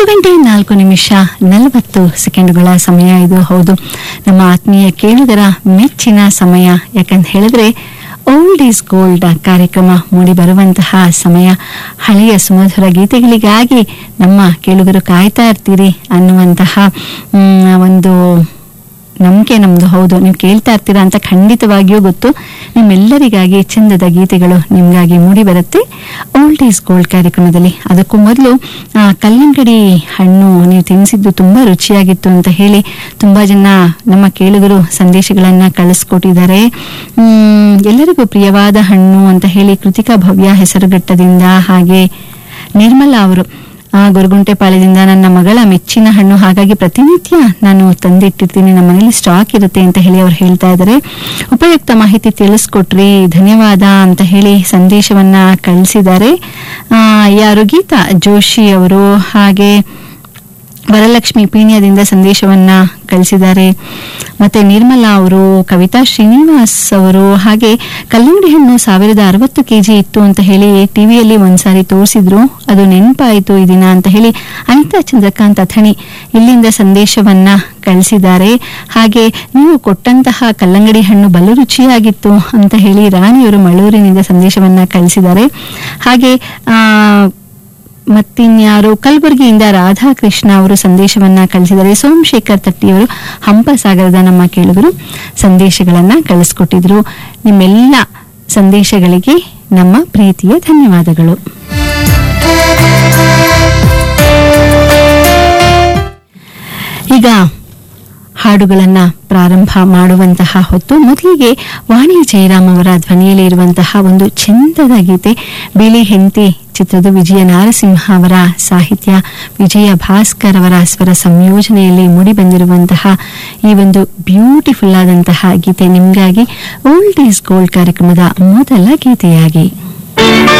ಹತ್ತು ಗಂಟೆ ನಾಲ್ಕು ನಿಮಿಷ ನಲವತ್ತು ಸೆಕೆಂಡುಗಳ ಸಮಯ ಇದು ಹೌದು ನಮ್ಮ ಆತ್ಮೀಯ ಕೇಳುಗರ ಮೆಚ್ಚಿನ ಸಮಯ ಯಾಕಂತ ಹೇಳಿದ್ರೆ ಓಲ್ಡ್ ಈಸ್ ಗೋಲ್ಡ್ ಕಾರ್ಯಕ್ರಮ ಮೂಡಿ ಬರುವಂತಹ ಸಮಯ ಹಳೆಯ ಸುಮಧುರ ಗೀತೆಗಳಿಗಾಗಿ ನಮ್ಮ ಕೇಳುಗರು ಕಾಯ್ತಾ ಇರ್ತೀರಿ ಅನ್ನುವಂತಹ ಮ್, ಒಂದು ನಂಬಿಕೆ ನಮ್ದು ಹೌದು ನೀವು ಕೇಳ್ತಾ ಇರ್ತೀರಾ ಅಂತ ಖಂಡಿತವಾಗಿಯೂ ಗೊತ್ತು ನಿಮ್ಮೆಲ್ಲರಿಗಾಗಿ ಚಂದದ ಗೀತೆಗಳು ನಿಮಗಾಗಿ ಮೂಡಿ ಬರುತ್ತೆ ಓಲ್ಡ್ ಈಸ್ ಗೋಲ್ಡ್ ಕಾರ್ಯಕ್ರಮದಲ್ಲಿ ಅದಕ್ಕೂ ಮೊದಲು ಆ, ಕಲ್ಲಂಗಡಿ ಹಣ್ಣು ನೀವು ತಿನ್ನಿಸಿದ್ದು ತುಂಬಾ ರುಚಿಯಾಗಿತ್ತು ಅಂತ ಹೇಳಿ ತುಂಬಾ ಜನ ನಮ್ಮ ಕೇಳುಗರು ಸಂದೇಶಗಳನ್ನ ಕಳಿಸ್ಕೊಟ್ಟಿದ್ದಾರೆ ಹ್ಮ್, ಎಲ್ಲರಿಗೂ ಪ್ರಿಯವಾದ ಹಣ್ಣು ಅಂತ ಹೇಳಿ ಕೃತಿಕಾ ಭವ್ಯ ಹೆಸರುಘಟ್ಟದಿಂದ ಹಾಗೆ ನಿರ್ಮಲಾ ಅವರು ಆ ಗೊರಗುಂಟೆಪಾಳ್ಯದಿಂದ ನನ್ನ ಮಗಳ ಮೆಚ್ಚಿನ ಹಣ್ಣು ಹಾಗಾಗಿ ಪ್ರತಿನಿತ್ಯ ನಾನು ತಂದಿಟ್ಟಿರ್ತೀನಿ ನಮ್ಮ ಮನೇಲಿ ಸ್ಟಾಕ್ ಇರುತ್ತೆ ಅಂತ ಹೇಳಿ ಅವ್ರು ಹೇಳ್ತಾ ಇದ್ದಾರೆ ಉಪಯುಕ್ತ ಮಾಹಿತಿ ತಿಳಿಸ್ಕೊಟ್ರಿ ಧನ್ಯವಾದ ಅಂತ ಹೇಳಿ ಸಂದೇಶವನ್ನ ಕಳಿಸಿದ್ದಾರೆ ಆ, ಯಾರು ಗೀತಾ ಜೋಶಿ ಅವರು ಹಾಗೆ ವರಲಕ್ಷ್ಮಿ ಪೀಣ್ಯದಿಂದ ಸಂದೇಶವನ್ನ ಕಳಿಸಿದ್ದಾರೆ ಮತ್ತೆ ನಿರ್ಮಲಾ ಅವರು ಕವಿತಾ ಶ್ರೀನಿವಾಸ್ ಅವರು ಹಾಗೆ ಕಲ್ಲಂಗಡಿ ಹಣ್ಣು ಸಾವಿರದ ಅರವತ್ತು ಕೆಜಿ ಇತ್ತು ಅಂತ ಹೇಳಿ ಟಿವಿಯಲ್ಲಿ ಒಂದ್ಸಾರಿ ತೋರಿಸಿದ್ರು ಅದು ನೆನಪಾಯಿತು ಈ ದಿನ ಅಂತ ಹೇಳಿ ಅನಿತಾ ಚಂದ್ರಕಾಂತ್ ಅಥಣಿ ಇಲ್ಲಿಂದ ಸಂದೇಶವನ್ನ ಕಳಿಸಿದ್ದಾರೆ ಹಾಗೆ ನೀವು ಕೊಟ್ಟಂತಹ ಕಲ್ಲಂಗಡಿ ಹಣ್ಣು ಬಲು ರುಚಿಯಾಗಿತ್ತು ಅಂತ ಹೇಳಿ ರಾಣಿಯವರು ಮಳೂರಿನಿಂದ ಸಂದೇಶವನ್ನ ಕಳಿಸಿದ್ದಾರೆ ಹಾಗೆ ಆ ಮತ್ತಿನ್ಯಾರು ಕಲಬುರಗಿಯಿಂದ ರಾಧಾಕೃಷ್ಣ ಅವರು ಸಂದೇಶವನ್ನ ಕಳಿಸಿದ್ದಾರೆ ಸೋಮಶೇಖರ್ ತಟ್ಟಿಯವರು ಹಂಪಸಾಗರದ ನಮ್ಮ ಕೇಳುಗರು ಸಂದೇಶಗಳನ್ನ ಕಳಿಸ್ಕೊಟ್ಟಿದ್ರು ನಿಮ್ಮೆಲ್ಲ ಸಂದೇಶಗಳಿಗೆ ನಮ್ಮ ಪ್ರೀತಿಯ ಧನ್ಯವಾದಗಳು ಈಗ ಹಾಡುಗಳನ್ನ ಪ್ರಾರಂಭ ಮಾಡುವಂತಹ ಹೊತ್ತು ಮೊದಲಿಗೆ ವಾಣಿ ಜಯರಾಮ್ ಅವರ ಧ್ವನಿಯಲ್ಲಿ ಇರುವಂತಹ ಒಂದು ಚಂದದ ಗೀತೆ ಬಿಳಿ ಹೆಂಡತಿ ಚಿತ್ರದ ವಿಜಯ ನಾರಸಿಂಹ ಅವರ ಸಾಹಿತ್ಯ ವಿಜಯ ಭಾಸ್ಕರ್ ಅವರ ಸ್ವರ ಸಂಯೋಜನೆಯಲ್ಲಿ ಮೂಡಿಬಂದಿರುವಂತಹ ಈ ಒಂದು ಬ್ಯೂಟಿಫುಲ್ ಆದಂತಹ ಗೀತೆ ನಿಮಗಾಗಿ ಓಲ್ಡ್ ಈಸ್ ಗೋಲ್ಡ್ ಕಾರ್ಯಕ್ರಮದ ಮೊದಲ ಗೀತೆಯಾಗಿ